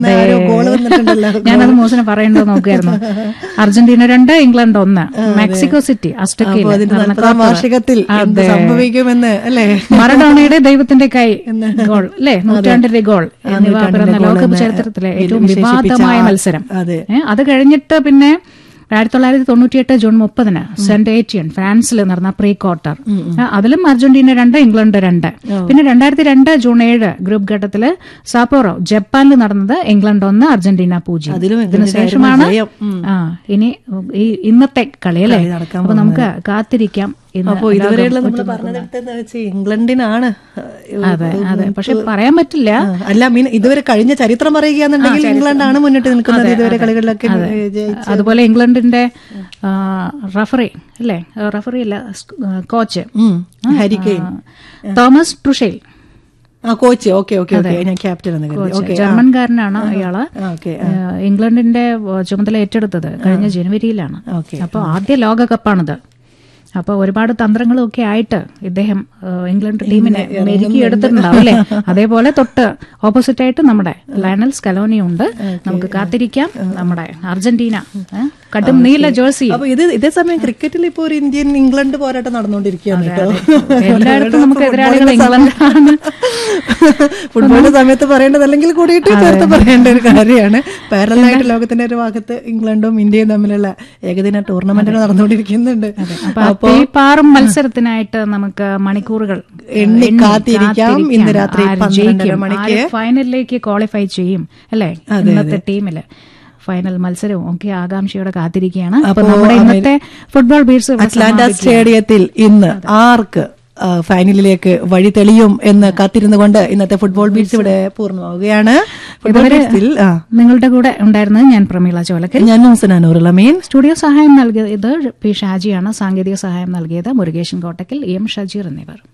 ആരോ goal വന്നിട്ടുണ്ടല്ലോ ഞാനത് മോശം പറയണ്ടോ നോക്കായിരുന്നു അർജന്റീന രണ്ട് ഇംഗ്ലണ്ട് ഒന്ന് മെക്സിക്കോ സിറ്റി അപ്പൊ അസ്റ്റക്കയിൽ അതിന്റെ നാൽപ്പതാം വാർഷികത്തിൽ എന്ത് സംഭവിക്കുമെന്ന് അല്ലേ മറഡോണയുടെ ദൈവത്തിന്റെ കൈ ഗോൾ അല്ലെ നൂറ്റാണ്ടിന്റെ ഗോൾ എന്നിവ പിറന്ന ലോകകപ്പ് ചരിത്രത്തിലെ ഏറ്റവും വിവാദമായ മത്സരം അതെ ഏ, അത് കഴിഞ്ഞിട്ട് പിന്നെ ആയിരത്തി തൊള്ളായിരത്തി തൊണ്ണൂറ്റിയെട്ട് ജൂൺ മുപ്പതിന് സെന്റ് ഏറ്റിയൻ ഫ്രാൻസിൽ നടന്ന പ്രീ ക്വാർട്ടർ ആ, അതിലും അർജന്റീന രണ്ട് ഇംഗ്ലണ്ട് രണ്ട് പിന്നെ രണ്ടായിരത്തി രണ്ട് ജൂൺ ഏഴ് ഗ്രൂപ്പ് ഘട്ടത്തില് സാപ്പോറോ ജപ്പാനിൽ നടന്നത് ഇംഗ്ലണ്ട് ഒന്ന് അർജന്റീന പൂജ്യം അതിലും ഇതിനു ഇംഗ്ലണ്ടിനായിരുന്നു ശേഷമാണ് ജയം. ഉം. ആ ഇനി ഈ ഇന്നത്തെ കളി അല്ലേ കളി നടക്കാൻ അപ്പൊ നമുക്ക് കാത്തിരിക്കാം ഇന്ന് അപ്പൊ ഇതുവരെയുള്ള നമ്മൾ പറഞ്ഞെടുത്തെന്ന് വെച്ച് ഇംഗ്ലണ്ടിനാണ് അതെ അതെ പക്ഷെ പറയാൻ പറ്റില്ല ആ, അല്ല മീൻ ഇതുവരെ കഴിഞ്ഞ ചരിത്രം പറയുകയാണെന്നുണ്ടെങ്കിൽ ഇംഗ്ലണ്ടാണ് മുന്നിട്ട് നിൽക്കുന്നത് ഇതുവരെ കളികളിലൊക്കെ ഏ, ജയിച്ച് അതുപോലെ ഇംഗ്ലണ്ടിന്റെ റഫറി അല്ലേ റഫറി അല്ല കോച്ച് ഉം. ഹാരി കെയ്ൻ തോമസ് ട്രുഷേൽ ആ കോച്ച് ഓക്കെ ഓക്കെ ഓക്കെ ഞാൻ ക്യാപ്റ്റൻ എന്ന് കരുതി ഓക്കെ ജർമ്മൻകാരനാണ് അയാള് ഓക്കെ ഏഹ്, ഇംഗ്ലണ്ടിന്റെ ഏഹ്, ചുമതല ഏറ്റെടുത്തത് കഴിഞ്ഞ ജനുവരിയിലാണ് ഓക്കെ അപ്പോൾ ആദ്യ ലോകകപ്പാണിത് അപ്പോൾ ഒരുപാട് തന്ത്രങ്ങളും ഒക്കെ ആയിട്ട് ഇദ്ദേഹം ഏഹ്, ഇംഗ്ലണ്ട് ടീമിനെ മെരുക്കി എടുത്തിട്ടുണ്ടാവും അല്ലേ അതേപോലെ തൊട്ട് ഓപ്പോസിറ്റ് ആയിട്ട് നമ്മുടെ ലയണൽ സ്കലോനി ഉണ്ട് നമുക്ക് കാത്തിരിക്കാം നമ്മുടെ അർജന്റീന ഏഹ്, കടും നീല ജേഴ്സി അപ്പൊ ഇത് ഇതേ സമയം ക്രിക്കറ്റിൽ ഇപ്പൊ ഒരു ഇന്ത്യൻ ഇംഗ്ലണ്ട് പോരാട്ടം നടന്നുകൊണ്ടിരിക്കുകയാണ് കേട്ടോ എല്ലായിടത്തും നമുക്ക് എതിരാളികൾ ഇംഗ്ലണ്ടാണ് ഫുട്ബോളിന്റെ സമയത്ത് പറയേണ്ടത് അല്ലെങ്കിൽ കൂടിയിട്ട് ചേർത്ത് പറയേണ്ട ഒരു കാര്യമാണ് പാരലായിട്ട് ലോകത്തിന്റെ ഒരു ഭാഗത്ത് ഇംഗ്ലണ്ടും ഇന്ത്യയും തമ്മിലുള്ള ഏകദിന ടൂർണമെന്റ് നടന്നുകൊണ്ടിരിക്കുന്നുണ്ട് അപ്പൊ ഈ പാറും മത്സരത്തിനായിട്ട് നമുക്ക് മണിക്കൂറുകൾ എണ്ണി കാത്തിരിക്കാം. ഇന്ന് രാത്രി ആര് 12:30 ജയിക്കും? മണിക്ക്. ആര് ഫൈനലിലേക്ക് ക്വാളിഫൈ ചെയ്യും അല്ലേ ഇന്നത്തെ ടീമില് ഫൈനൽ മത്സരവും ഒക്കെ ആകാംക്ഷയോടെ കാത്തിരിക്കുകയാണ് അപ്പൊ നമ്മുടെ ഇന്നത്തെ ഫുട്ബോൾ ബീഡ്സ് അറ്റ്ലാന്റ സ്റ്റേഡിയത്തിൽ ഇന്ന് ആർക്ക് ആ, ഫൈനലിലേക്ക് വഴി തെളിയും എന്ന് കാത്തിരുന്നുകൊണ്ട് ഇന്നത്തെ ഫുട്ബോൾ ബീറ്റ്സ് ഇവിടെ പൂർണ്ണമാവുകയാണ് ഫുട്ബോൾ ബീറ്റ്സിൽ ആ, നിങ്ങളുടെ കൂടെ ഉണ്ടായിരുന്നത് ഞാൻ പ്രമീള ചോലക്കൽ ഞാൻ ഹുസനാനൂർ അമീൻ സ്റ്റുഡിയോ സഹായം നൽകിയത് പി ഷാജിയാണ് സാങ്കേതിക സഹായം നൽകിയത് മുരുകേശൻ കോട്ടക്കൽ എം ഷജീർ എന്നിവർ